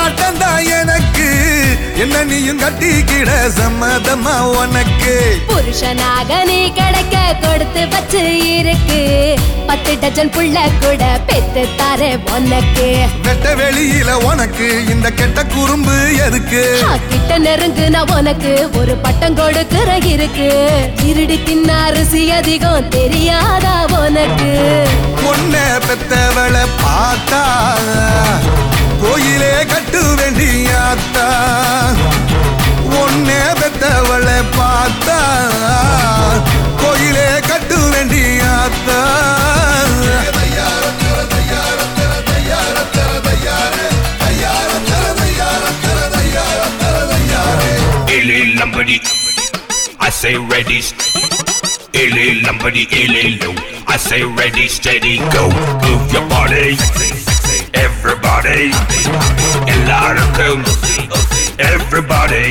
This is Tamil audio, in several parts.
ஆட்டம் தான் எனக்கு என்ன நீயும் கட்டிக்கிட சம்மதமா உனக்கு புருஷனாக நீ கிடைக்க கொடுத்து வச்சு இருக்கு பத்து டஜன் புள்ள கூட பெத்து தாரே உனக்கு வெட்ட வெளியில உனக்கு இந்த கெட்ட குறும்பு எதுக்கு ஆ, கிட்ட நெருங்கு நான் உனக்கு ஒரு பட்டம் கொடுக்கிற இருக்கு திருடி தின்ன அரிசி அதிகம் தெரியாதா உனக்கு பொண்ண பெத்தவளை பார்த்தா கோயிலே கட்டு வேண்டியாத்தா ஒன்னே பெத்தவளை பார்த்தா கோயிலே கட்டு வேண்டியாத்தா Illy Lombardi. I say ready. Illy Lombardi, illy low. I say ready, steady, go. Move your body. Everybody. எல்லாருக்கும் Everybody.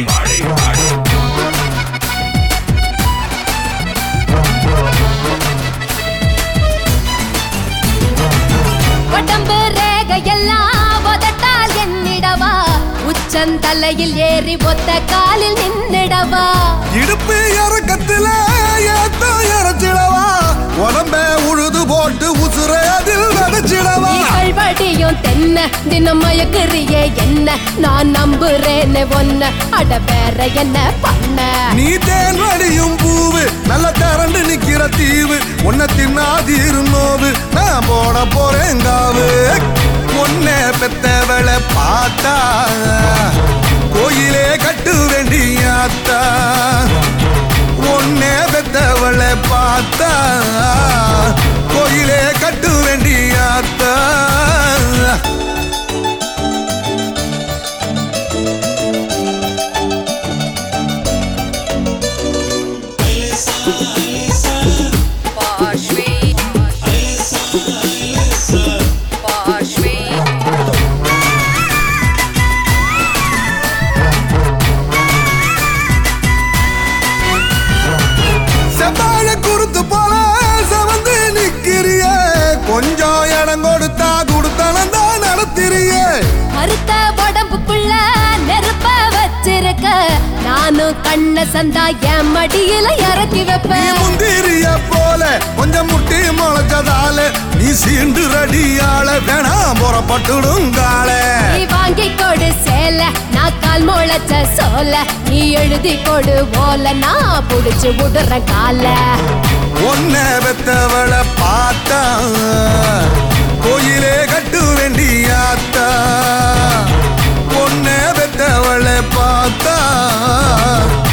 உடம்பு ரேகையெல்லாம் உதட்டால் என்னிடவா உச்சந்தலையில் ஏறி ஒத்த காலில் நின்னிடவா இடுப்பு இறக்கத்துல ஏத்தம் இறச்சிடவா உடம்ப உழுது போட்டு உசுர அதில் நடிச்சிடவா வடியும் தென்ன தினம் மயக்குறியே என்ன நான் நம்புறேன்னு ஒன்ன அட வேற என்ன பண்ண நீ தேன் வடியும் பூவு நல்ல திரண்டு நிக்கிற தீவு உன்னை தின்னாதீரு நோவு நான் போட போறேன் காவு உன்னை பெத்தவளை பார்த்தா கோயிலே கட்டு வேண்டியாத்தா உன்னை பெத்தவளை பார்த்தா கோயிலே கட்டு வேண்டியாத்தா செவ்வாழ குறுத்து போல செவந்து நிக்கிறிய கொஞ்சம் இடம் கொடுத்தா கொடுத்தனம் தான் நடத்திறிய மறுத்த உடம்புக்குள்ள நெருப்ப வச்சிருக்க நானும் கண்ண சந்தா என் மடியில இறக்கி நீ வைப்பேன் முந்திரிய போல கொஞ்சம் முட்டி முளைச்சதால நீ சீண்டு ரடியால வேணாம் புறப்பட்டுடும் கால நீ வாங்கி கொடு சேல நான் கால் முளைச்ச சோல நீ எழுதி கொடு ஓல நான் புடிச்சு விடுற கால ஒன்ன பெத்தவளை பார்த்தா கோயிலே கட்டு வேண்டியாத்தா ஒன்ன பெத்தவளை பார்த்தா